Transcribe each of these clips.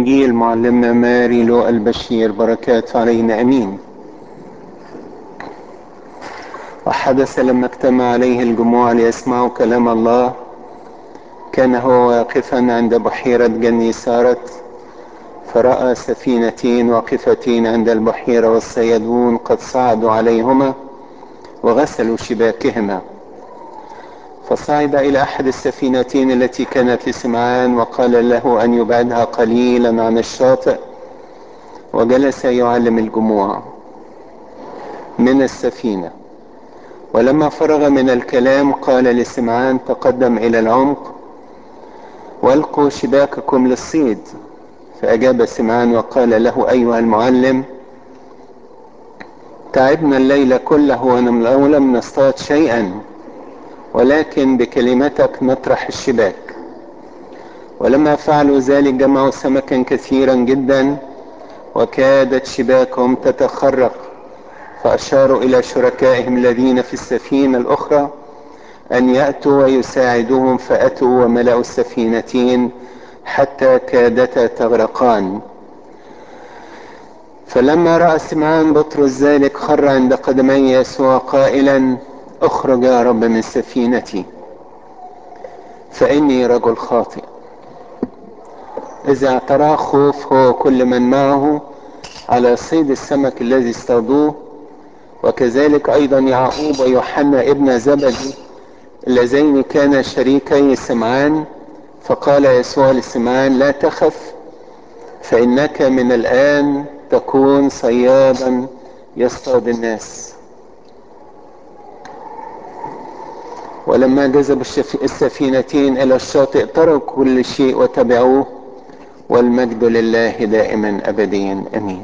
إنجيل معلمنا ماري لو البشير بركات علينا أمين وحدث لما اجتمع عليه الجموع ليسمعوا كلام الله كان هو واقفا عند بحيرة جنيسارت فرأى سفينتين واقفتين عند البحيرة والصيادون قد صعدوا عليهما وغسلوا شباكهما فصعد إلى أحد السفينتين التي كانت لسمعان وقال له أن يبعدها قليلا عن الشاطئ وجلس يعلم الجموع من السفينة ولما فرغ من الكلام قال لسمعان تقدم إلى العمق والقوا شباككم للصيد فأجاب سمعان وقال له أيها المعلم تعبنا الليل كله ولم نصطاد شيئا ولكن بكلمتك نطرح الشباك ولما فعلوا ذلك جمعوا سمكا كثيرا جدا وكادت شباكهم تتخرق فأشاروا إلى شركائهم الذين في السفينة الأخرى أن يأتوا ويساعدوهم فأتوا وملأوا السفينتين حتى كادتا تغرقان فلما رأى سمعان بطرس ذلك خر عند قدمي يسوع قائلا اخرج يا رب من سفينتي فإني رجل خاطئ إذا اعتراه خوف هو كل من معه على صيد السمك الذي اصطادوه وكذلك أيضا يعقوب ويوحنا ابن زبدي اللذين كانا شريكي سمعان فقال يسوع لسمعان لا تخف فإنك من الآن تكون صيادا يصطاد الناس ولما جذب السفينتين إلى الشاطئ تركوا كل شيء وتبعوه والمجد لله دائما أبديا أمين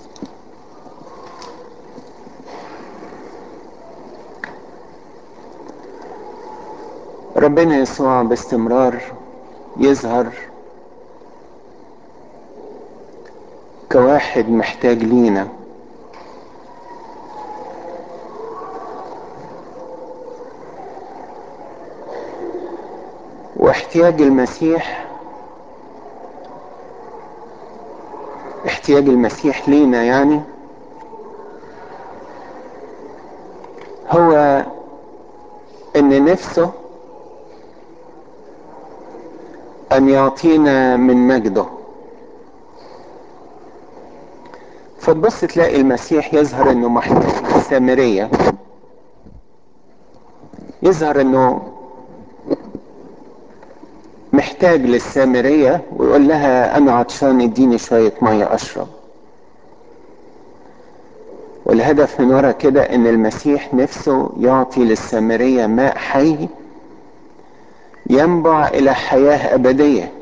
ربنا يسوع باستمرار يظهر كواحد محتاج لينا واحتياج المسيح احتياج المسيح لينا يعني هو ان نفسه ان يعطينا من مجده فتبص تلاقي المسيح يظهر انه محتاج للسامرية يظهر انه محتاج للسامرية ويقول لها انا عطشان اديني شوية مية اشرب والهدف من ورا كده ان المسيح نفسه يعطي للسامرية ماء حي ينبع الى حياة ابدية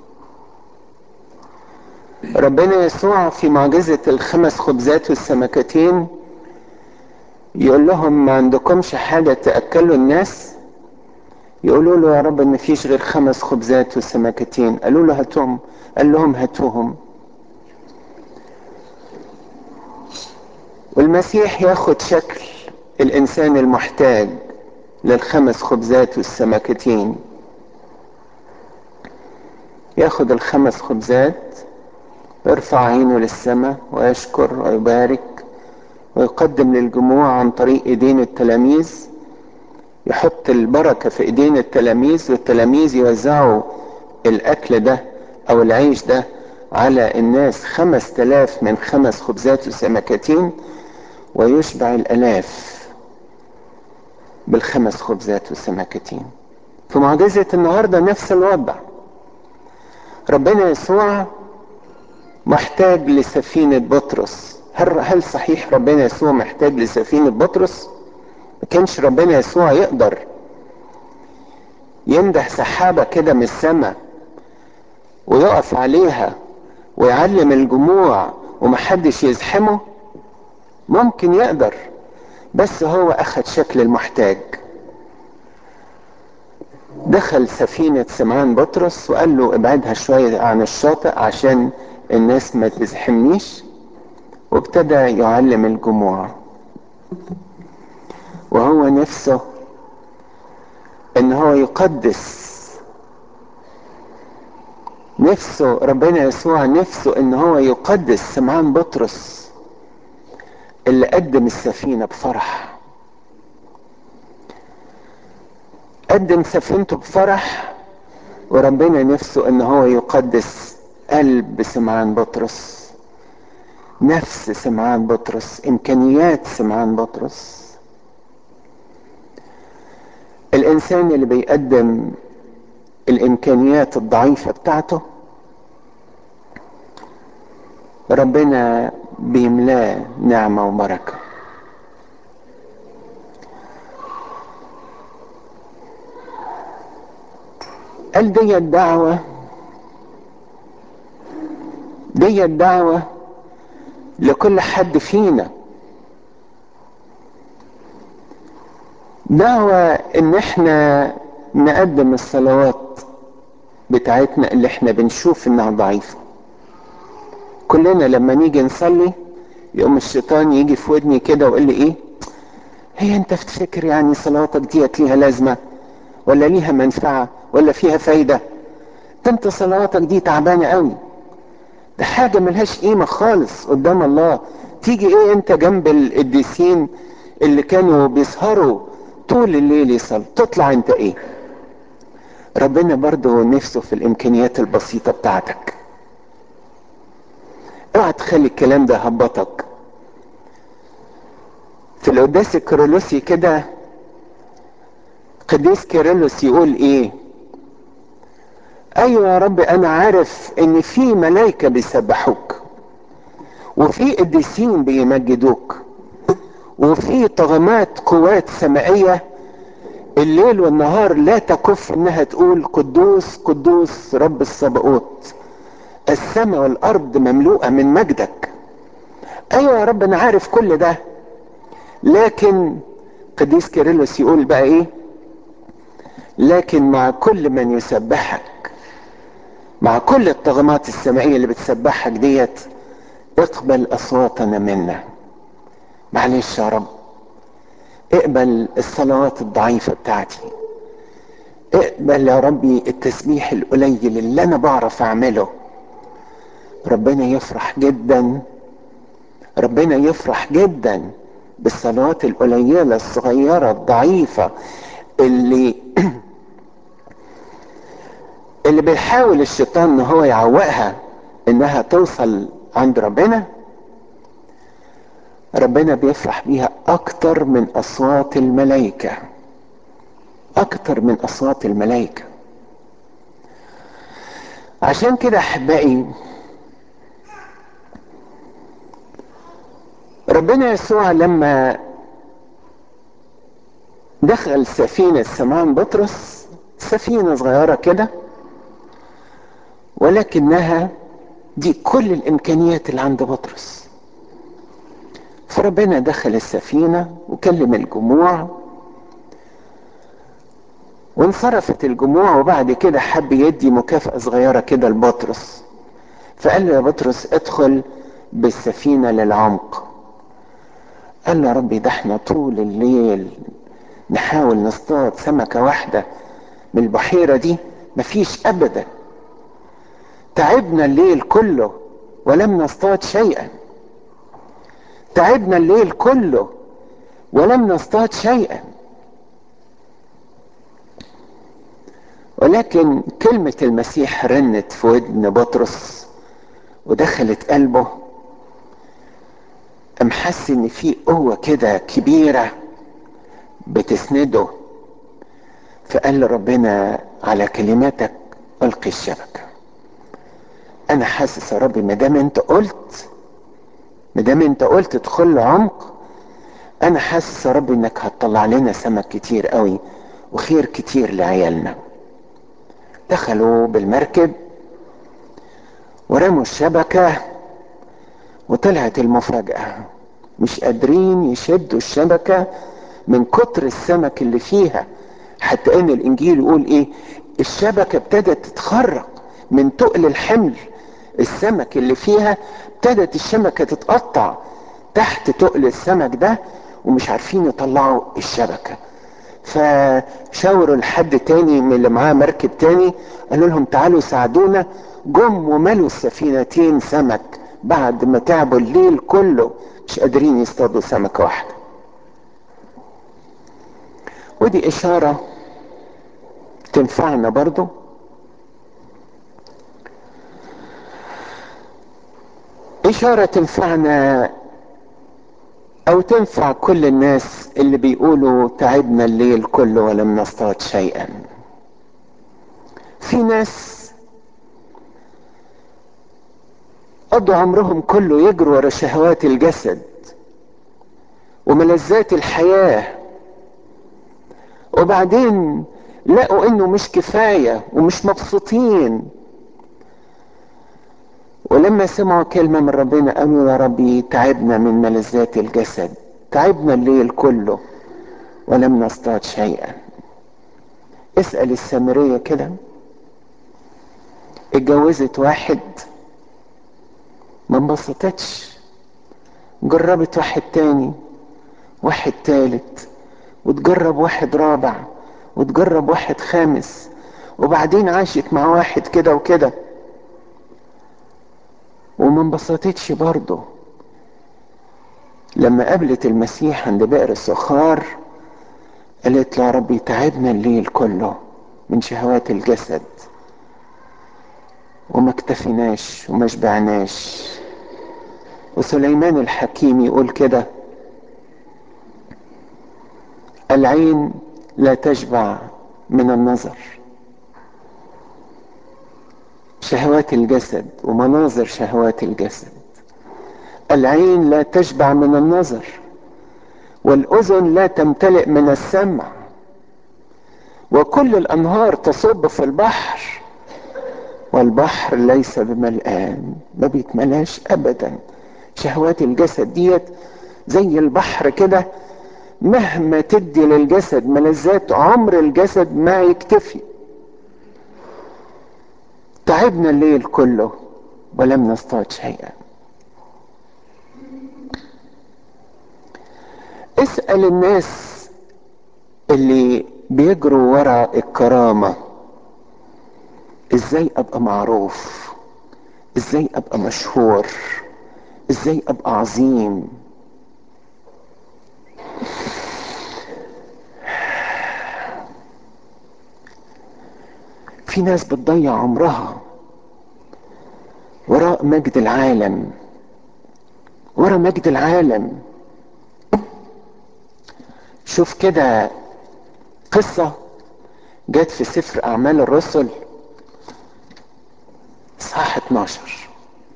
ربنا يسوع في معجزة الخمس خبزات والسمكتين يقول لهم ما عندكمش حاجة تأكلوا الناس يقولوا له يا رب ما فيش غير خمس خبزات وسمكتين قالوا له هاتهم قال لهم هاتوهم والمسيح ياخد شكل الانسان المحتاج للخمس خبزات والسمكتين ياخد الخمس خبزات يرفع عينه للسماء ويشكر ويبارك ويقدم للجموع عن طريق ايدين التلاميذ يحط البركة في ايدين التلاميذ والتلاميذ يوزعوا الاكل ده او العيش ده على الناس خمس تلاف من خمس خبزات وسمكتين ويشبع الالاف بالخمس خبزات والسمكتين في معجزة النهاردة نفس الوضع ربنا يسوع محتاج لسفينة بطرس هل, هل صحيح ربنا يسوع محتاج لسفينة بطرس ما كانش ربنا يسوع يقدر ينده سحابة كده من السماء ويقف عليها ويعلم الجموع ومحدش يزحمه ممكن يقدر بس هو اخد شكل المحتاج دخل سفينة سمعان بطرس وقال له ابعدها شوية عن الشاطئ عشان الناس ما تزحمنيش وابتدى يعلم الجموع وهو نفسه ان هو يقدس نفسه ربنا يسوع نفسه ان هو يقدس سمعان بطرس اللي قدم السفينة بفرح قدم سفينته بفرح وربنا نفسه ان هو يقدس قلب سمعان بطرس نفس سمعان بطرس امكانيات سمعان بطرس الانسان اللي بيقدم الامكانيات الضعيفة بتاعته ربنا بيملاه نعمة وبركة قال دي الدعوة دي الدعوة لكل حد فينا دعوة ان احنا نقدم الصلوات بتاعتنا اللي احنا بنشوف انها ضعيفة كلنا لما نيجي نصلي يقوم الشيطان يجي في ودني كده ويقول لي ايه هي انت تفتكر يعني صلاتك ديت ليها لازمة ولا ليها منفعة ولا فيها فايدة ده انت صلواتك دي تعبانة قوي ده حاجة ملهاش قيمة خالص قدام الله تيجي ايه انت جنب القديسين اللي كانوا بيسهروا طول الليل يصلوا تطلع انت ايه ربنا برضو نفسه في الامكانيات البسيطة بتاعتك اوعى تخلي الكلام ده هبطك في القداس الكيرلسي كده قديس كيرلس يقول ايه ايوه يا رب انا عارف ان في ملائكة بيسبحوك وفي قديسين بيمجدوك وفي طغمات قوات سمائية الليل والنهار لا تكف انها تقول قدوس قدوس رب الصباؤوت السماء والارض مملوءة من مجدك ايوه يا رب انا عارف كل ده لكن قديس كيرلس يقول بقى ايه لكن مع كل من يسبحك مع كل الطغمات السمائية اللي بتسبحك ديت اقبل اصواتنا منا معلش يا رب اقبل الصلوات الضعيفة بتاعتي اقبل يا ربي التسبيح القليل اللي انا بعرف اعمله ربنا يفرح جدا ربنا يفرح جدا بالصلوات القليلة الصغيرة الضعيفة اللي اللي بيحاول الشيطان ان هو يعوقها انها توصل عند ربنا ربنا بيفرح بيها اكتر من اصوات الملائكة اكتر من اصوات الملائكة عشان كده احبائي ربنا يسوع لما دخل سفينة سمان بطرس سفينة صغيرة كده ولكنها دي كل الامكانيات اللي عند بطرس فربنا دخل السفينة وكلم الجموع وانصرفت الجموع وبعد كده حب يدي مكافأة صغيرة كده لبطرس فقال له يا بطرس ادخل بالسفينة للعمق قال له يا ربي ده احنا طول الليل نحاول نصطاد سمكة واحدة من البحيرة دي مفيش ابدا تعبنا الليل كله ولم نصطاد شيئا تعبنا الليل كله ولم نصطاد شيئا ولكن كلمة المسيح رنت في ودن بطرس ودخلت قلبه قام حس ان في قوة كده كبيرة بتسنده فقال لربنا على كلماتك القي الشبكة انا حاسس يا ربي ما دام انت قلت ما دام انت قلت ادخل عمق انا حاسس يا رب انك هتطلع لنا سمك كتير قوي وخير كتير لعيالنا دخلوا بالمركب ورموا الشبكة وطلعت المفاجأة مش قادرين يشدوا الشبكة من كتر السمك اللي فيها حتى ان الانجيل يقول ايه الشبكة ابتدت تتخرق من تقل الحمل السمك اللي فيها ابتدت الشبكة تتقطع تحت تقل السمك ده ومش عارفين يطلعوا الشبكة فشاوروا لحد تاني من اللي معاه مركب تاني قالوا لهم تعالوا ساعدونا جم وملوا السفينتين سمك بعد ما تعبوا الليل كله مش قادرين يصطادوا سمكة واحدة ودي إشارة تنفعنا برضو إشارة تنفعنا أو تنفع كل الناس اللي بيقولوا تعبنا الليل كله ولم نصطاد شيئا في ناس قضوا عمرهم كله يجروا ورا شهوات الجسد وملذات الحياة وبعدين لقوا انه مش كفاية ومش مبسوطين ولما سمعوا كلمة من ربنا قالوا يا ربي تعبنا من ملذات الجسد تعبنا الليل كله ولم نصطاد شيئا اسأل السامرية كده اتجوزت واحد ما انبسطتش جربت واحد تاني واحد تالت وتجرب واحد رابع وتجرب واحد خامس وبعدين عاشت مع واحد كده وكده وما انبسطتش برضه لما قابلت المسيح عند بئر السخار قالت له يا ربي تعبنا الليل كله من شهوات الجسد وما اكتفيناش وما شبعناش وسليمان الحكيم يقول كده العين لا تشبع من النظر شهوات الجسد ومناظر شهوات الجسد العين لا تشبع من النظر والاذن لا تمتلئ من السمع وكل الانهار تصب في البحر والبحر ليس بملآن ما بيتملاش ابدا شهوات الجسد ديت زي البحر كده مهما تدي للجسد ملذات عمر الجسد ما يكتفي تعبنا الليل كله ولم نصطاد شيئا اسأل الناس اللي بيجروا ورا الكرامة ازاي ابقى معروف ازاي ابقى مشهور ازاي ابقى عظيم في ناس بتضيع عمرها وراء مجد العالم ورا مجد العالم شوف كده قصة جت في سفر أعمال الرسل صح 12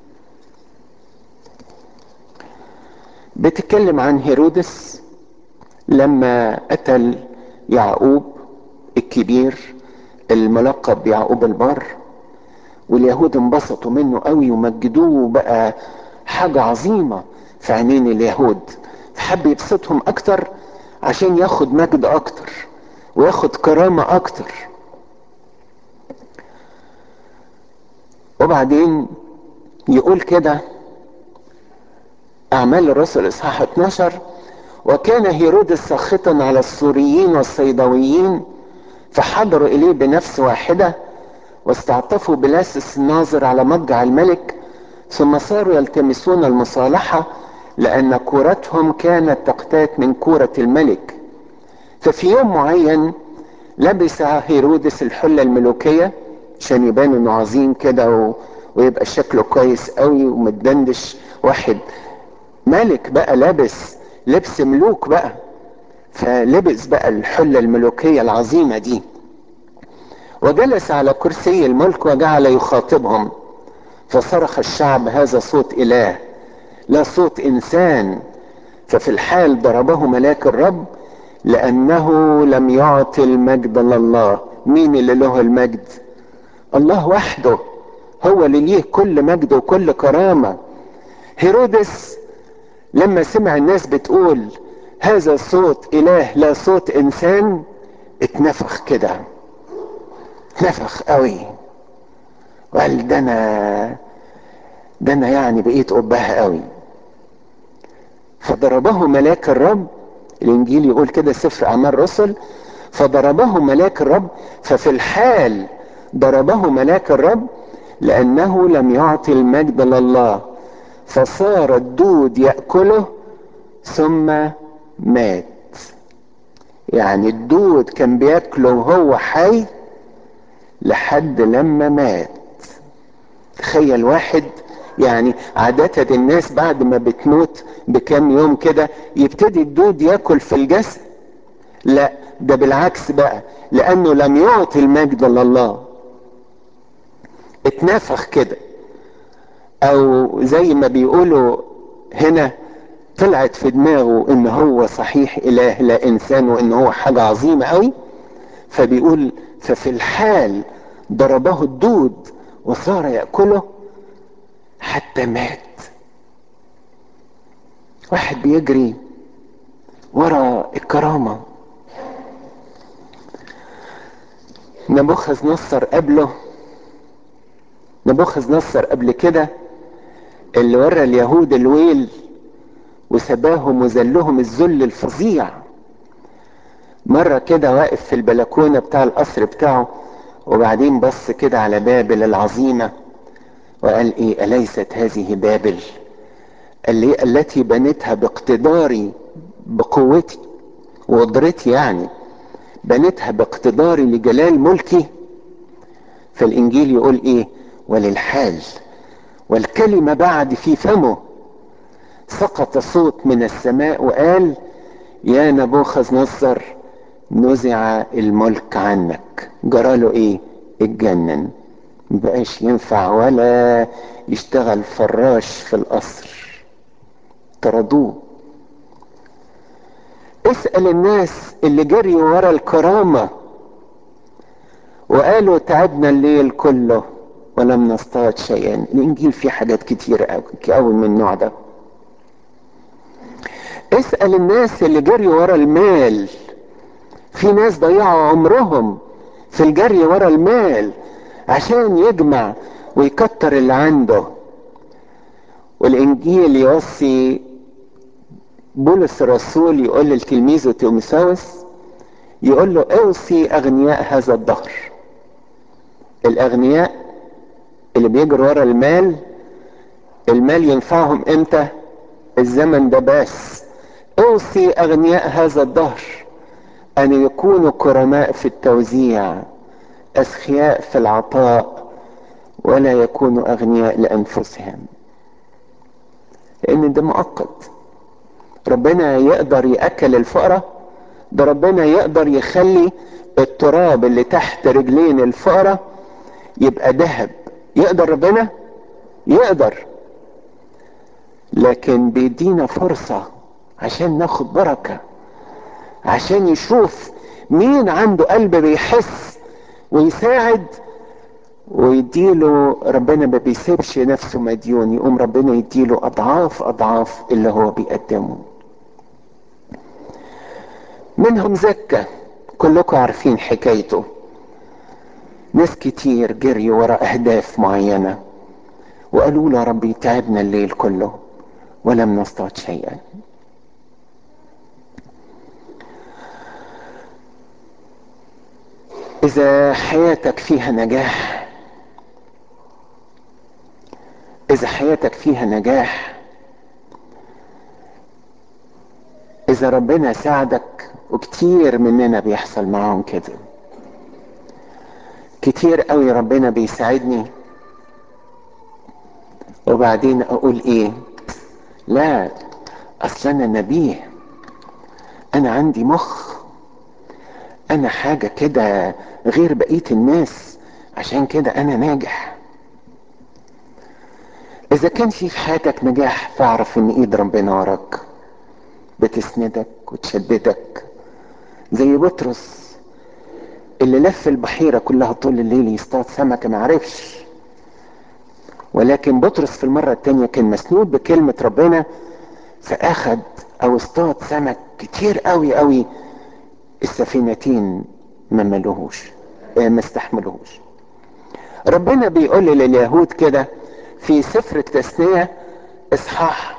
بتتكلم عن هيرودس لما قتل يعقوب الكبير الملقب بيعقوب البار واليهود انبسطوا منه قوي ومجدوه وبقى حاجة عظيمة في عينين اليهود فحب يبسطهم اكتر عشان ياخد مجد اكتر وياخد كرامة اكتر وبعدين يقول كده اعمال الرسل اصحاح 12 وكان هيرودس ساخطا على السوريين والصيدويين فحضروا اليه بنفس واحده واستعطفوا بلاسس الناظر على مضجع الملك ثم صاروا يلتمسون المصالحه لان كورتهم كانت تقتات من كوره الملك ففي يوم معين لبس هيرودس الحله الملوكيه عشان يبان انه عظيم كده و... ويبقى شكله كويس قوي ومتدندش واحد ملك بقى لابس لبس ملوك بقى فلبس بقى الحلة الملوكية العظيمة دي وجلس على كرسي الملك وجعل يخاطبهم فصرخ الشعب هذا صوت إله لا صوت إنسان ففي الحال ضربه ملاك الرب لأنه لم يعطي المجد لله مين اللي له المجد الله وحده هو اللي ليه كل مجد وكل كرامة هيرودس لما سمع الناس بتقول هذا صوت اله لا صوت انسان اتنفخ كده اتنفخ قوي وقال ده انا ده انا يعني بقيت قبها قوي فضربه ملاك الرب الانجيل يقول كده سفر اعمال رسل فضربه ملاك الرب ففي الحال ضربه ملاك الرب لانه لم يعطي المجد لله فصار الدود ياكله ثم مات يعني الدود كان بياكله وهو حي لحد لما مات تخيل واحد يعني عادة الناس بعد ما بتموت بكام يوم كده يبتدي الدود ياكل في الجسد لا ده بالعكس بقى لانه لم يعطي المجد لله اتنفخ كده او زي ما بيقولوا هنا طلعت في دماغه ان هو صحيح اله لا انسان وان هو حاجة عظيمة قوي فبيقول ففي الحال ضربه الدود وصار يأكله حتى مات واحد بيجري ورا الكرامة نبوخذ نصر قبله نبوخذ نصر قبل كده اللي ورى اليهود الويل وسباهم وذلهم الذل الفظيع مرة كده واقف في البلكونة بتاع القصر بتاعه وبعدين بص كده على بابل العظيمة وقال ايه أليست هذه بابل اللي التي بنتها باقتداري بقوتي وقدرتي يعني بنتها باقتداري لجلال ملكي فالانجيل يقول ايه وللحال والكلمة بعد في فمه سقط صوت من السماء وقال يا نبوخذ نصر نزع الملك عنك جراله ايه اتجنن مبقاش ينفع ولا يشتغل فراش في القصر طردوه اسأل الناس اللي جريوا ورا الكرامة وقالوا تعبنا الليل كله ولم نصطاد شيئا الانجيل فيه حاجات كتير قوي من النوع ده اسأل الناس اللي جريوا ورا المال في ناس ضيعوا عمرهم في الجري ورا المال عشان يجمع ويكتر اللي عنده والانجيل يوصي بولس الرسول يقول لتلميذه تيموساوس يقول له اوصي اغنياء هذا الدهر الاغنياء اللي بيجروا ورا المال المال ينفعهم امتى الزمن ده بس اوصي اغنياء هذا الدهر ان يكونوا كرماء في التوزيع اسخياء في العطاء ولا يكونوا اغنياء لانفسهم لان ده مؤقت ربنا يقدر ياكل الفقراء ده ربنا يقدر يخلي التراب اللي تحت رجلين الفقراء يبقى ذهب يقدر ربنا يقدر لكن بيدينا فرصة عشان ناخد بركة عشان يشوف مين عنده قلب بيحس ويساعد ويديله ربنا ما بيسيبش نفسه مديون يقوم ربنا يديله اضعاف اضعاف اللي هو بيقدمه منهم زكا كلكم عارفين حكايته ناس كتير جري ورا اهداف معينة وقالوا له يا ربي تعبنا الليل كله ولم نصطاد شيئا اذا حياتك فيها نجاح اذا حياتك فيها نجاح اذا ربنا ساعدك وكتير مننا بيحصل معاهم كده كتير قوي ربنا بيساعدني وبعدين اقول ايه لا اصل انا نبيه انا عندي مخ انا حاجة كده غير بقية الناس عشان كده انا ناجح اذا كان في في حياتك نجاح فاعرف ان ايد ربنا وراك بتسندك وتشددك زي بطرس اللي لف البحيرة كلها طول الليل يصطاد سمكة ما عرفش ولكن بطرس في المرة التانية كان مسنود بكلمة ربنا فاخد او اصطاد سمك كتير قوي قوي السفينتين ما ملوهوش ما استحملوهوش ربنا بيقول لليهود كده في سفر التثنية اصحاح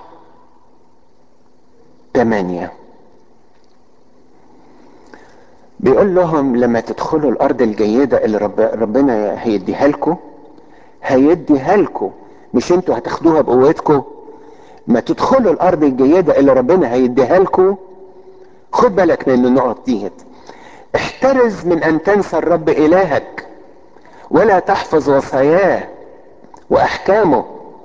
ثمانية بيقول لهم لما تدخلوا الارض الجيدة اللي رب ربنا هيديها لكم هيديها لكم مش انتوا هتاخدوها بقوتكم ما تدخلوا الارض الجيدة اللي ربنا هيديها لكم خد بالك من النقط ديت احترز من ان تنسى الرب الهك ولا تحفظ وصاياه واحكامه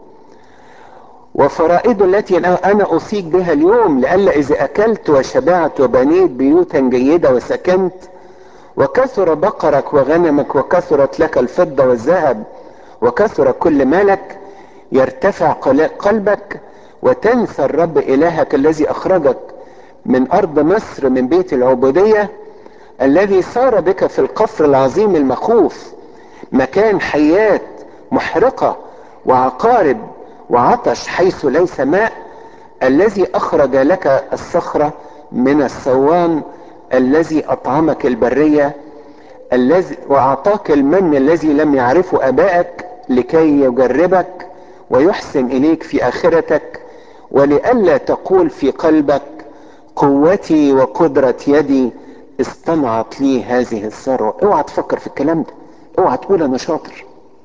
وفرائضه التي انا اوصيك بها اليوم لئلا اذا اكلت وشبعت وبنيت بيوتا جيده وسكنت وكثر بقرك وغنمك وكثرت لك الفضه والذهب وكثر كل مالك يرتفع قلبك وتنسى الرب الهك الذي اخرجك من ارض مصر من بيت العبوديه الذي صار بك في القفر العظيم المخوف مكان حيات محرقه وعقارب وعطش حيث ليس ماء الذي اخرج لك الصخره من الصوان الذي اطعمك البريه الذي واعطاك المن الذي لم يعرفه ابائك لكي يجربك ويحسن اليك في اخرتك ولئلا تقول في قلبك قوتي وقدره يدي اصطنعت لي هذه الثروه اوعى تفكر في الكلام ده اوعى تقول انا شاطر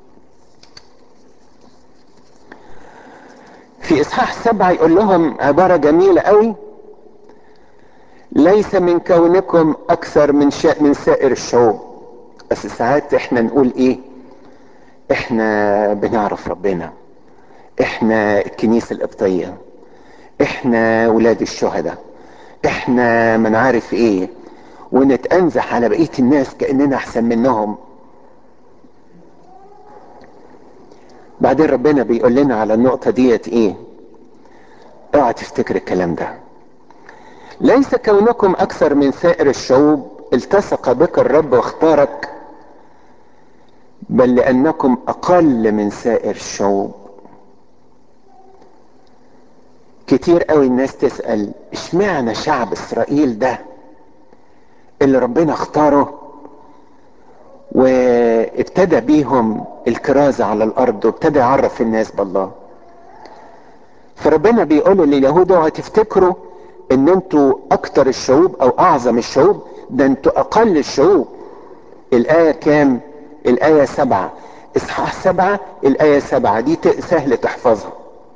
في اصحاح سبعة يقول لهم عبارة جميلة قوي ليس من كونكم اكثر من شاء من سائر الشعوب بس ساعات احنا نقول ايه احنا بنعرف ربنا احنا الكنيسة القبطية احنا ولاد الشهداء احنا من عارف ايه ونتأنزح على بقية الناس كأننا احسن منهم بعدين ربنا بيقول لنا على النقطة ديت ايه اوعى تفتكر الكلام ده ليس كونكم اكثر من سائر الشعوب التصق بك الرب واختارك بل لانكم اقل من سائر الشعوب كتير قوي الناس تسأل اشمعنى شعب اسرائيل ده اللي ربنا اختاره وابتدى بيهم الكرازة على الارض وابتدى يعرف الناس بالله فربنا بيقول لليهود هتفتكروا ان انتوا اكتر الشعوب او اعظم الشعوب ده انتوا اقل الشعوب الاية كام الاية سبعة اصحاح سبعة الاية سبعة دي سهل تحفظها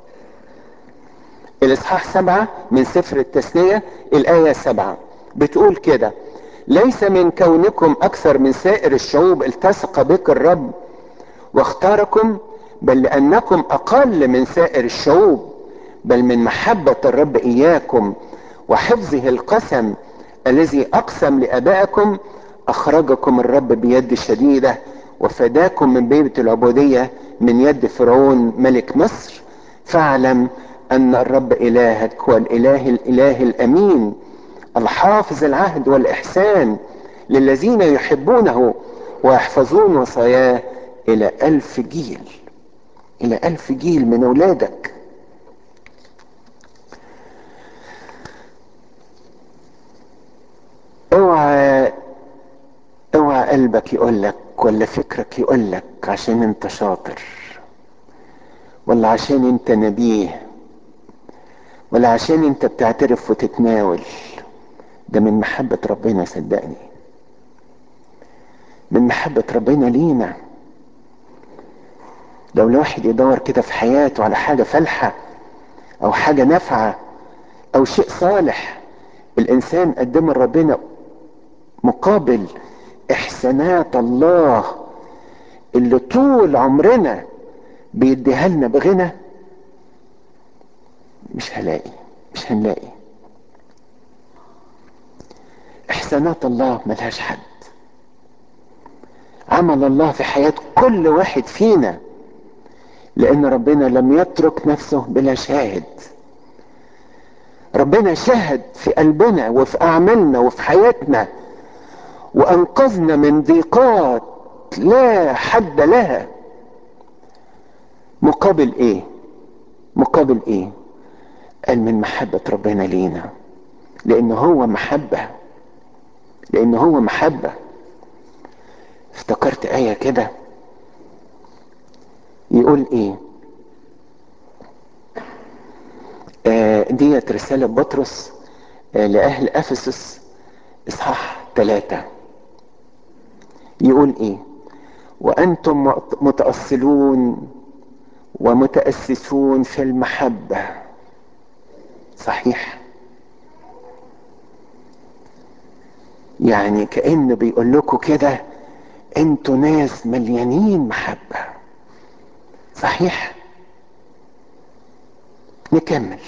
الاصحاح سبعة من سفر التثنية الاية سبعة بتقول كده ليس من كونكم اكثر من سائر الشعوب التصق بك الرب واختاركم بل لانكم اقل من سائر الشعوب بل من محبة الرب اياكم وحفظه القسم الذي اقسم لابائكم اخرجكم الرب بيد شديدة وفداكم من بيت العبودية من يد فرعون ملك مصر فاعلم ان الرب الهك هو الاله الاله الامين الحافظ العهد والاحسان للذين يحبونه ويحفظون وصاياه الى الف جيل الى الف جيل من اولادك اوعى اوعى قلبك يقولك ولا فكرك يقولك عشان انت شاطر ولا عشان انت نبيه ولا عشان انت بتعترف وتتناول ده من محبة ربنا صدقني من محبة ربنا لينا لو الواحد يدور كده في حياته على حاجة فالحة او حاجة نافعة او شيء صالح الانسان قدمه لربنا مقابل احسانات الله اللي طول عمرنا بيديها لنا بغنى مش هلاقي مش هنلاقي احسانات الله ملهاش حد عمل الله في حياة كل واحد فينا لان ربنا لم يترك نفسه بلا شاهد ربنا شهد في قلبنا وفي اعمالنا وفي حياتنا وانقذنا من ضيقات لا حد لها مقابل ايه مقابل ايه قال من محبة ربنا لينا لان هو محبة لان هو محبة افتكرت اية كده يقول ايه آه ديت رسالة بطرس آه لأهل أفسس إصحاح ثلاثة يقول إيه وانتم متاصلون ومتاسسون في المحبه صحيح يعني كأن بيقول لكم كده انتوا ناس مليانين محبة صحيح نكمل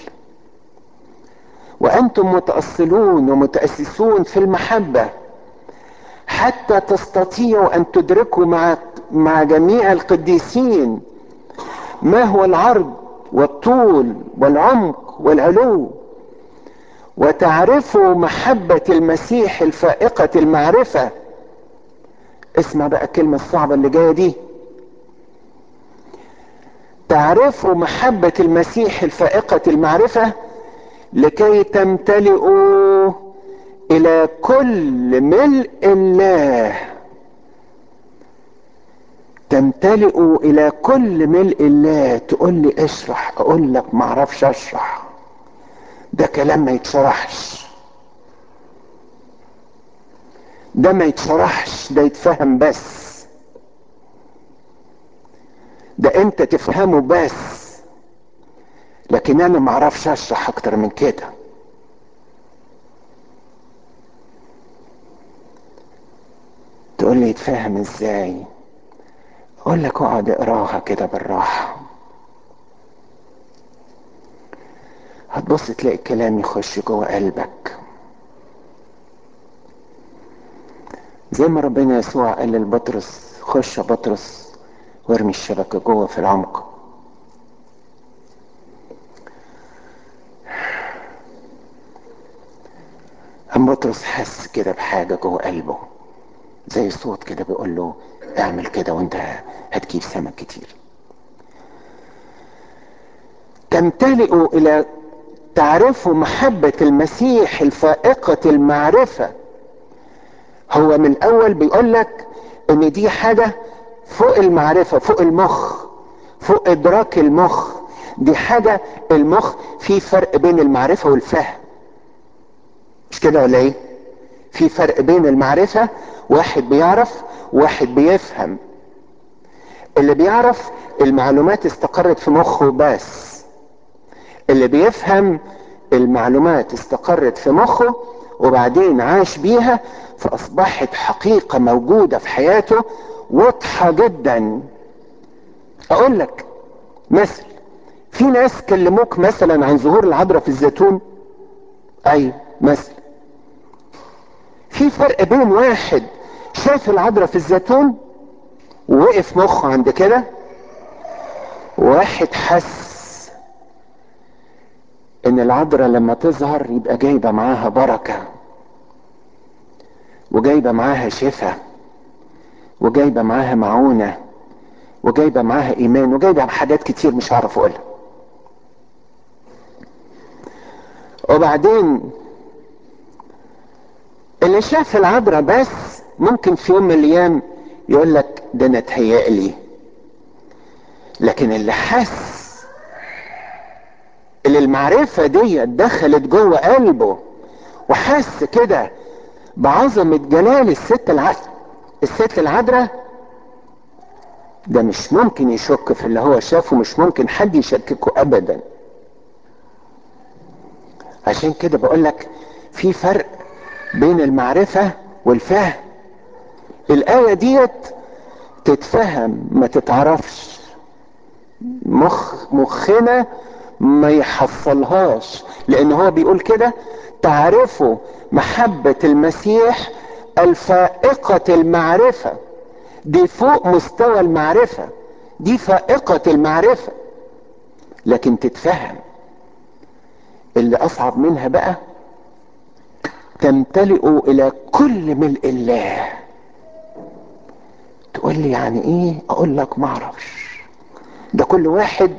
وانتم متأصلون ومتأسسون في المحبة حتى تستطيعوا ان تدركوا مع مع جميع القديسين ما هو العرض والطول والعمق والعلو وتعرفوا محبة المسيح الفائقة المعرفة اسمع بقى الكلمة الصعبة اللي جاية دي تعرفوا محبة المسيح الفائقة المعرفة لكي تمتلئوا إلى كل ملء الله تمتلئوا إلى كل ملء الله تقول لي اشرح أقول لك معرفش أشرح ده كلام ما يتشرحش ده ما يتشرحش ده يتفهم بس ده انت تفهمه بس لكن انا ما اعرفش اشرح اكتر من كده تقول لي يتفهم ازاي اقول لك اقعد اقراها كده بالراحه هتبص تلاقي الكلام يخش جوه قلبك زي ما ربنا يسوع قال لبطرس خش يا بطرس وارمي الشبكة جوه في العمق أم بطرس حس كده بحاجة جوه قلبه زي صوت كده بيقول له اعمل كده وانت هتجيب سمك كتير تمتلئوا الى تعرفوا محبة المسيح الفائقة المعرفة هو من الاول بيقول لك ان دي حاجة فوق المعرفة فوق المخ فوق ادراك المخ دي حاجة المخ في فرق بين المعرفة والفهم مش كده ولا ايه في فرق بين المعرفة واحد بيعرف واحد بيفهم اللي بيعرف المعلومات استقرت في مخه بس اللي بيفهم المعلومات استقرت في مخه وبعدين عاش بيها فاصبحت حقيقة موجودة في حياته واضحة جدا اقول لك مثل في ناس كلموك مثلا عن ظهور العذراء في الزيتون اي مثل في فرق بين واحد شاف العذراء في الزيتون ووقف مخه عند كده واحد حس ان العذراء لما تظهر يبقى جايبه معاها بركه وجايبه معاها شفاء وجايبه معاها معونه وجايبه معاها ايمان وجايبه حاجات كتير مش هعرف اقولها وبعدين اللي شاف العذراء بس ممكن في يوم من الايام يقول لك ده انا اتهيألي لكن اللي حس اللي المعرفة دي دخلت جوه قلبه وحس كده بعظمة جلال الست العذراء الست العذراء ده مش ممكن يشك في اللي هو شافه مش ممكن حد يشككه ابدا عشان كده بقول لك في فرق بين المعرفة والفهم الآية ديت تتفهم ما تتعرفش مخ مخنا ما يحصلهاش لان هو بيقول كده تعرفوا محبة المسيح الفائقة المعرفة دي فوق مستوى المعرفة دي فائقة المعرفة لكن تتفهم اللي اصعب منها بقى تمتلئوا الى كل ملء الله تقول لي يعني ايه اقول لك ما اعرفش ده كل واحد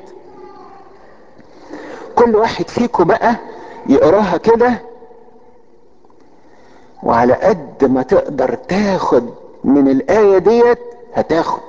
كل واحد فيكم بقى يقراها كده وعلى قد ما تقدر تاخد من الآية ديت هتاخد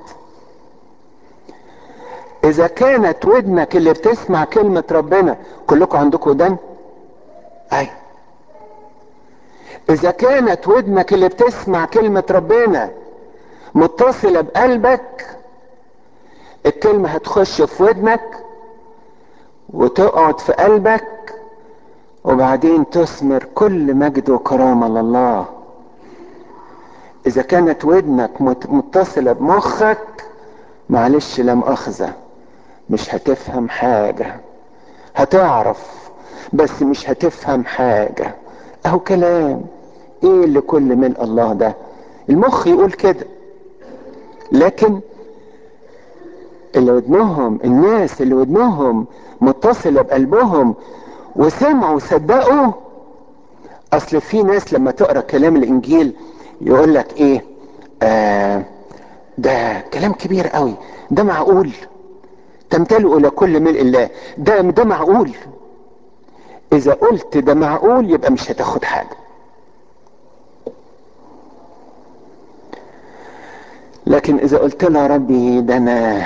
إذا كانت ودنك اللي بتسمع كلمة ربنا كلكم عندكم ودن؟ أي إذا كانت ودنك اللي بتسمع كلمة ربنا متصلة بقلبك الكلمة هتخش في ودنك وتقعد في قلبك وبعدين تثمر كل مجد وكرامة لله اذا كانت ودنك متصلة بمخك معلش لا مؤاخذة مش هتفهم حاجة هتعرف بس مش هتفهم حاجة اهو كلام ايه اللي كل من الله ده المخ يقول كده لكن اللي ودنهم الناس اللي ودنهم متصلة بقلبهم وسمعوا وصدقوا اصل في ناس لما تقرا كلام الانجيل يقول لك ايه آه ده كلام كبير قوي ده معقول تمتلئ الى كل ملء الله ده ده معقول اذا قلت ده معقول يبقى مش هتاخد حاجه لكن اذا قلت له ربي ده انا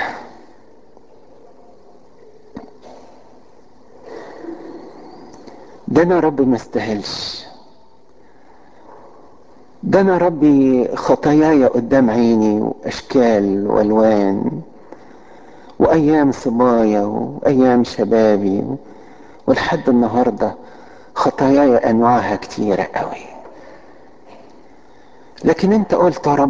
ده انا ربي ما استاهلش ده انا ربي خطاياي قدام عيني واشكال والوان وايام صبايا وايام شبابي ولحد النهارده خطاياي انواعها كتيرة قوي لكن انت قلت يا رب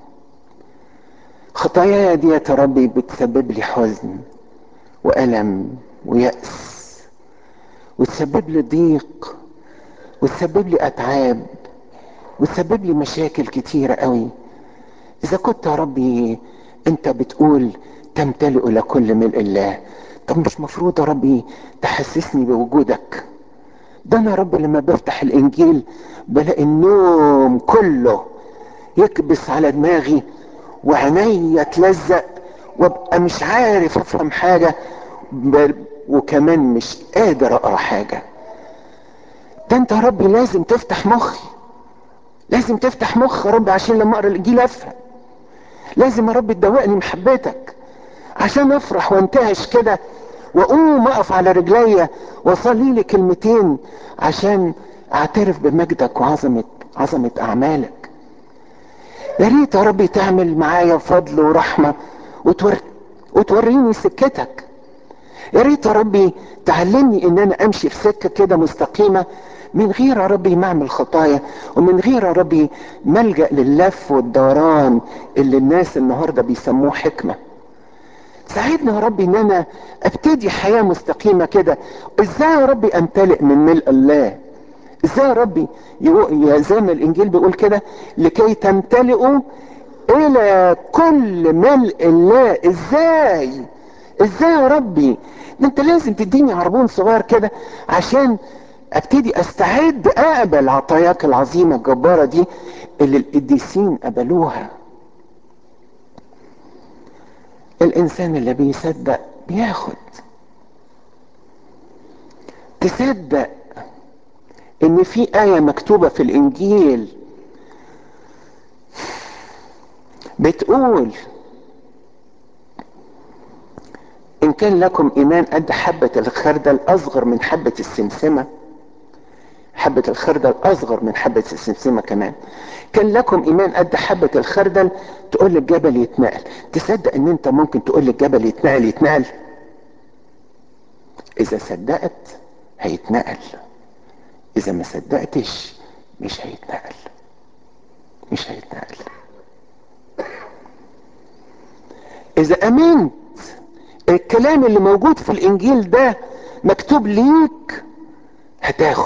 خطاياي دي يا ربي بتسبب لي حزن والم ويأس وتسبب لي ضيق وتسبب لي اتعاب وتسبب لي مشاكل كتيرة قوي اذا كنت يا ربي انت بتقول تمتلئ لكل ملء الله طب مش مفروض يا ربي تحسسني بوجودك ده انا يا رب لما بفتح الانجيل بلاقي النوم كله يكبس على دماغي وعينيا تلزق وابقى مش عارف افهم حاجه وكمان مش قادر اقرا حاجه ده انت يا رب لازم تفتح مخي لازم تفتح مخ يا رب عشان لما اقرا الانجيل افهم لازم يا رب تدوقني محبتك عشان افرح وانتعش كده واقوم اقف على رجليا واصلي لي كلمتين عشان اعترف بمجدك وعظمه عظمه اعمالك يا ريت يا رب تعمل معايا فضل ورحمه وتور... وتوريني سكتك يا ريت يا ربي تعلمني ان انا امشي في سكه كده مستقيمه من غير يا ربي ما اعمل خطايا ومن غير يا ربي ملجا لللف والدوران اللي الناس النهارده بيسموه حكمه ساعدنا يا ربي ان انا ابتدي حياه مستقيمه كده ازاي يا ربي امتلئ من ملء الله ازاي يا ربي يا زي ما الانجيل بيقول كده لكي تمتلئوا الى كل ملء الله ازاي ازاي يا ربي ده انت لازم تديني عربون صغير كده عشان ابتدي استعد اقبل عطاياك العظيمه الجباره دي اللي القديسين قبلوها الانسان اللي بيصدق بياخد تصدق ان في ايه مكتوبه في الانجيل بتقول ان كان لكم ايمان قد حبه الخردل اصغر من حبه السمسمه حبة الخردل أصغر من حبة السمسمة كمان كان لكم إيمان قد حبة الخردل تقول للجبل يتنقل تصدق إن أنت ممكن تقول للجبل يتنقل يتنقل إذا صدقت هيتنقل إذا ما صدقتش مش هيتنقل مش هيتنقل إذا أمنت الكلام اللي موجود في الإنجيل ده مكتوب ليك هتاخد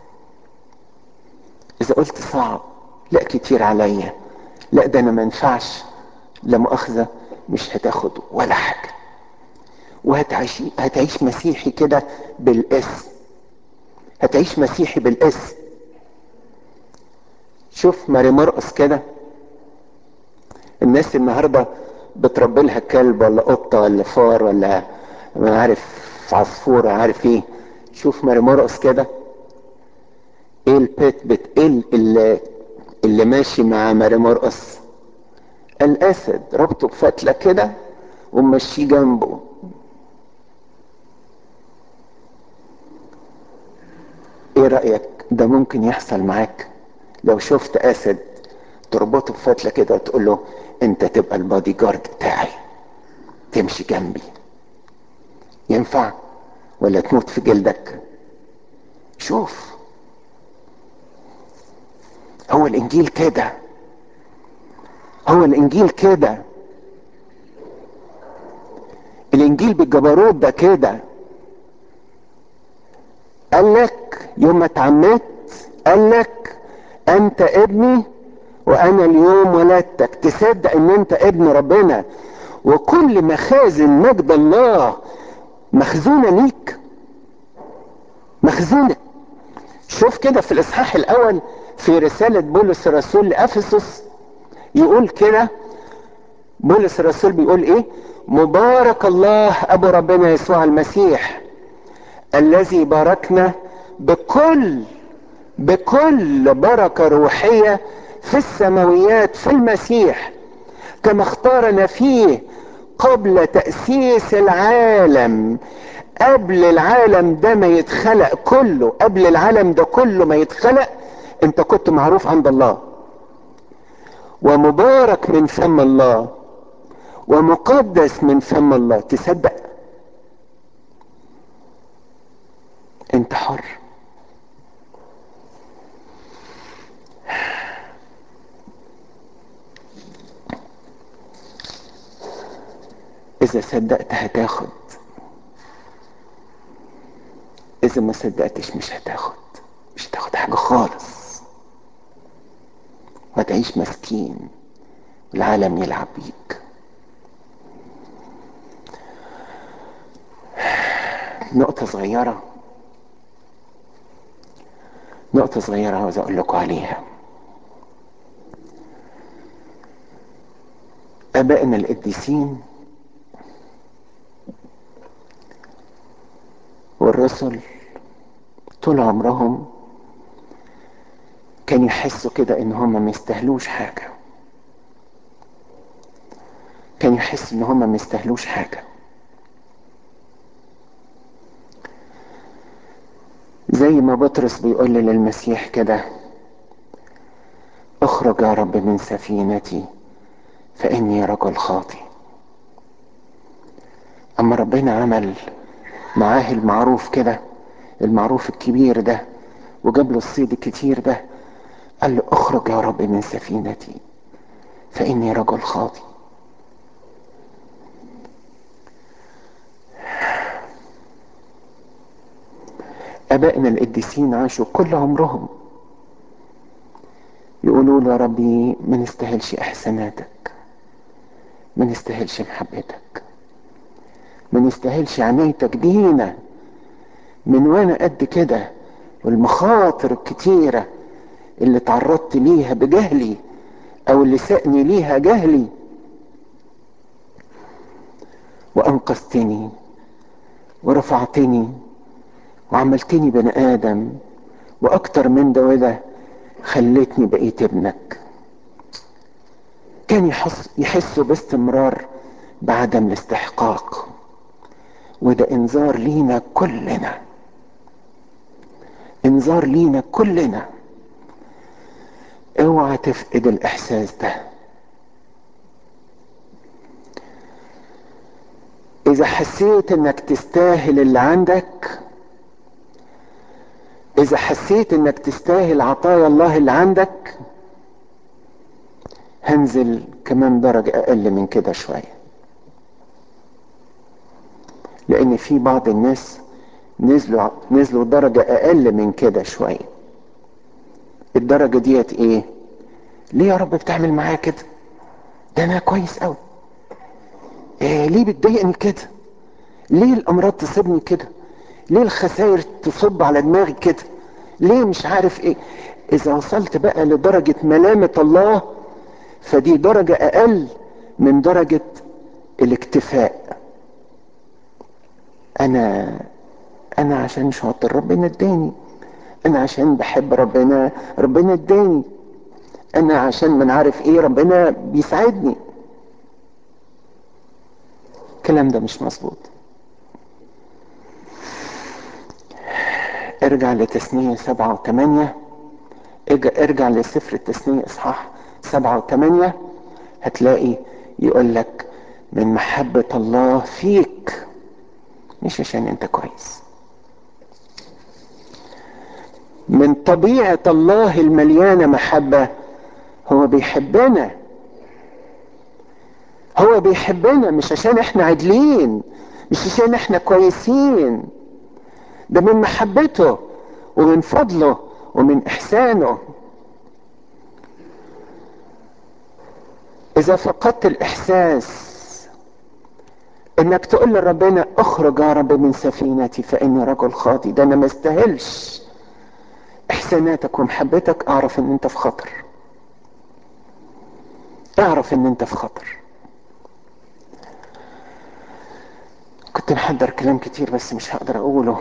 اذا قلت صعب لا كتير عليا لا ده انا ما ينفعش لا مؤاخذه مش هتاخد ولا حاجه وهتعيش هتعيش مسيحي كده بالاسم هتعيش مسيحي بالاسم شوف ماري مرقص كده الناس النهارده بتربي لها كلب ولا قطه ولا فار ولا ما عارف عصفور عارف ايه شوف ماري مرقص كده ايه البيت بت ايه اللي, اللي ماشي مع ماري مرقص الاسد ربطه بفتله كده ومشيه جنبه ايه رايك ده ممكن يحصل معاك لو شفت اسد تربطه بفتله كده وتقول له انت تبقى البادي جارد بتاعي تمشي جنبي ينفع ولا تموت في جلدك شوف هو الانجيل كده هو الانجيل كده الانجيل بالجبروت ده كده قال لك يوم ما اتعمدت قال لك انت ابني وانا اليوم ولدتك تصدق ان انت ابن ربنا وكل مخازن مجد الله مخزونة ليك مخزونة شوف كده في الاصحاح الاول في رسالة بولس الرسول لأفسس يقول كده بولس الرسول بيقول ايه مبارك الله ابو ربنا يسوع المسيح الذي باركنا بكل بكل بركة روحية في السماويات في المسيح كما اختارنا فيه قبل تأسيس العالم قبل العالم ده ما يتخلق كله قبل العالم ده كله ما يتخلق انت كنت معروف عند الله ومبارك من فم الله ومقدس من فم الله تصدق انت حر اذا صدقت هتاخد اذا ما صدقتش مش هتاخد مش هتاخد حاجة خالص وتعيش مسكين العالم يلعب بيك نقطة صغيرة نقطة صغيرة عاوز أقول لكم عليها آبائنا القديسين والرسل طول عمرهم كانوا يحسوا كده ان هم ما يستاهلوش حاجة كانوا يحسوا ان هم ما يستاهلوش حاجة زي ما بطرس بيقول للمسيح كده اخرج يا رب من سفينتي فاني رجل خاطي اما ربنا عمل معاه المعروف كده المعروف الكبير ده وجاب له الصيد الكتير ده قال له اخرج يا رب من سفينتي فاني رجل خاطي ابائنا القديسين عاشوا كل عمرهم يقولوا له يا ربي ما نستاهلش احساناتك ما نستاهلش محبتك ما نستاهلش عنايتك بينا من وانا قد كده والمخاطر الكتيره اللي تعرضت ليها بجهلي او اللي سأني ليها جهلي وانقذتني ورفعتني وعملتني بني ادم واكتر من ده وده خلتني بقيت ابنك كان يحس يحسوا باستمرار بعدم الاستحقاق وده انذار لينا كلنا انذار لينا كلنا اوعى تفقد الاحساس ده اذا حسيت انك تستاهل اللي عندك اذا حسيت انك تستاهل عطايا الله اللي عندك هنزل كمان درجة اقل من كده شوية لان في بعض الناس نزلوا نزلوا درجة اقل من كده شوية الدرجة ديت ايه ليه يا رب بتعمل معايا كده ده انا كويس قوي إيه ليه بتضايقني كده ليه الامراض تصيبني كده ليه الخسائر تصب على دماغي كده ليه مش عارف ايه اذا وصلت بقى لدرجة ملامة الله فدي درجة اقل من درجة الاكتفاء انا انا عشان شاطر ربنا اداني انا عشان بحب ربنا ربنا اداني انا عشان من عارف ايه ربنا بيساعدني الكلام ده مش مظبوط ارجع لتثنية سبعة وثمانية ارجع لسفر التثنية اصحاح سبعة وثمانية هتلاقي يقول لك من محبة الله فيك مش عشان انت كويس من طبيعة الله المليانة محبة هو بيحبنا هو بيحبنا مش عشان احنا عدلين مش عشان احنا كويسين ده من محبته ومن فضله ومن احسانه اذا فقدت الاحساس انك تقول لربنا اخرج يا رب من سفينتي فاني رجل خاطي ده انا ما استاهلش احساناتك ومحبتك اعرف ان انت في خطر اعرف ان انت في خطر كنت محضر كلام كتير بس مش هقدر اقوله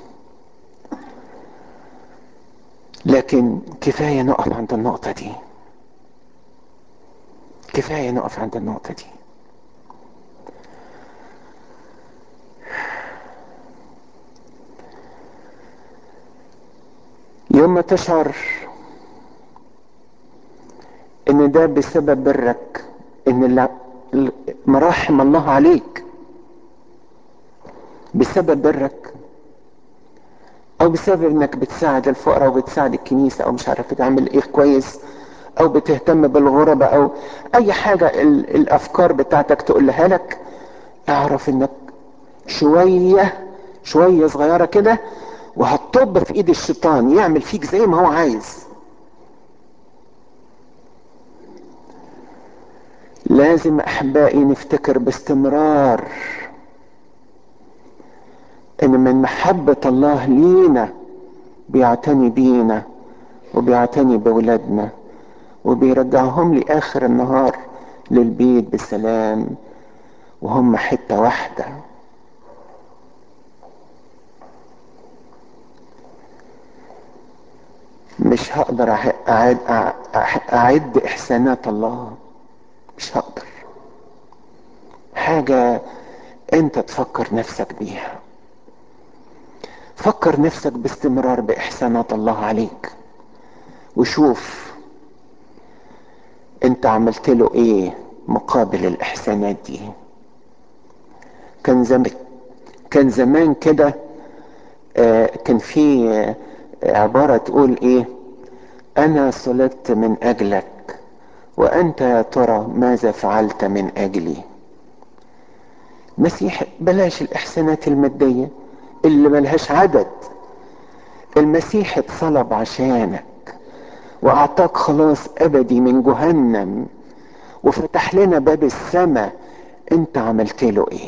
لكن كفاية نقف عند النقطة دي كفاية نقف عند النقطة دي يوم ما تشعر ان ده بسبب برك ان مراحم الله عليك بسبب برك او بسبب انك بتساعد الفقراء وبتساعد الكنيسة او مش عارف تعمل ايه كويس او بتهتم بالغرباء او اي حاجة الافكار بتاعتك تقولها لك اعرف انك شوية شوية صغيرة كده وهتطب في ايد الشيطان يعمل فيك زي ما هو عايز لازم احبائي نفتكر باستمرار ان من محبة الله لينا بيعتني بينا وبيعتني بولادنا وبيرجعهم لاخر النهار للبيت بسلام وهم حتة واحدة مش هقدر أعد, أعد إحسانات الله مش هقدر حاجة أنت تفكر نفسك بيها فكر نفسك باستمرار بإحسانات الله عليك وشوف أنت عملت له إيه مقابل الإحسانات دي كان زمان كان زمان كده آه كان في آه عبارة تقول ايه انا صلبت من اجلك وانت يا ترى ماذا فعلت من اجلي مسيح بلاش الاحسانات المادية اللي ملهاش عدد المسيح اتصلب عشانك واعطاك خلاص ابدي من جهنم وفتح لنا باب السماء انت عملت له ايه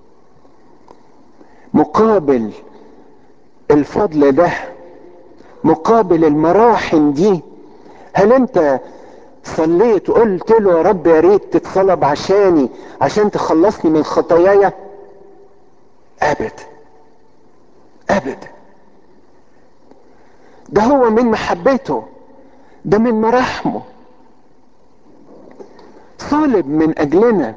مقابل الفضل ده مقابل المراحم دي هل انت صليت وقلت له يا رب يا ريت تتصلب عشاني عشان تخلصني من خطاياي ابدا ابدا ده هو من محبته ده من مراحمه صلب من اجلنا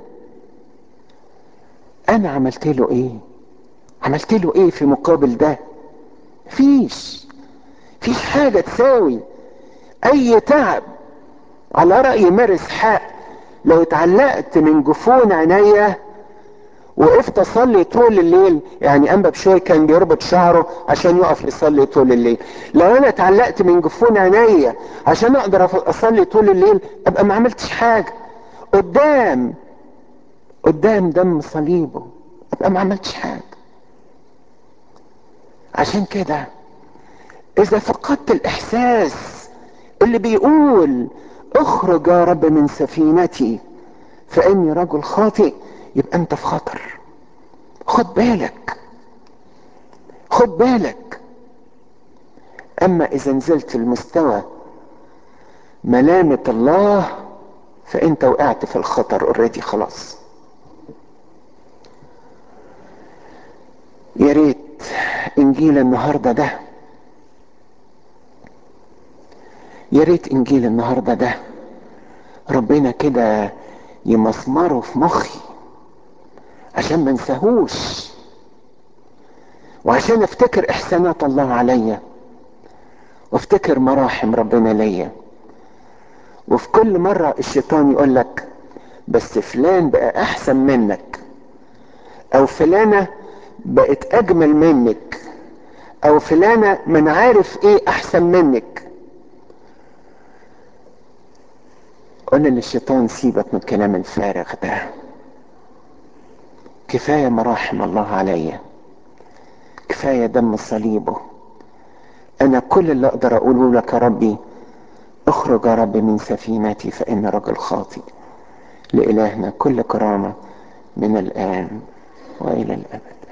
انا عملت له ايه عملت له ايه في مقابل ده فيش فيش حاجة تساوي اي تعب على رأي مارس حق لو اتعلقت من جفون عينيا وقفت اصلي طول الليل يعني انبا بشوي كان بيربط شعره عشان يقف يصلي طول الليل لو انا اتعلقت من جفون عينيا عشان اقدر اصلي طول الليل ابقى ما عملتش حاجة قدام قدام دم صليبه ابقى ما عملتش حاجة عشان كده اذا فقدت الاحساس اللي بيقول اخرج يا رب من سفينتي فاني رجل خاطئ يبقى انت في خطر خد بالك خد بالك اما اذا نزلت المستوى ملامة الله فانت وقعت في الخطر اوريدي خلاص يا ريت انجيل النهارده ده يا ريت انجيل النهارده ده ربنا كده يمسمره في مخي عشان ما انساهوش وعشان افتكر احسانات الله عليا وافتكر مراحم ربنا ليا وفي كل مرة الشيطان يقول لك بس فلان بقى احسن منك او فلانة بقت اجمل منك او فلانة من عارف ايه احسن منك قلنا للشيطان سيبك من الكلام الفارغ ده كفاية مراحم الله عليا كفاية دم صليبه انا كل اللي اقدر اقوله لك يا ربي اخرج يا رب من سفينتي فان رجل خاطئ لالهنا كل كرامة من الان والى الابد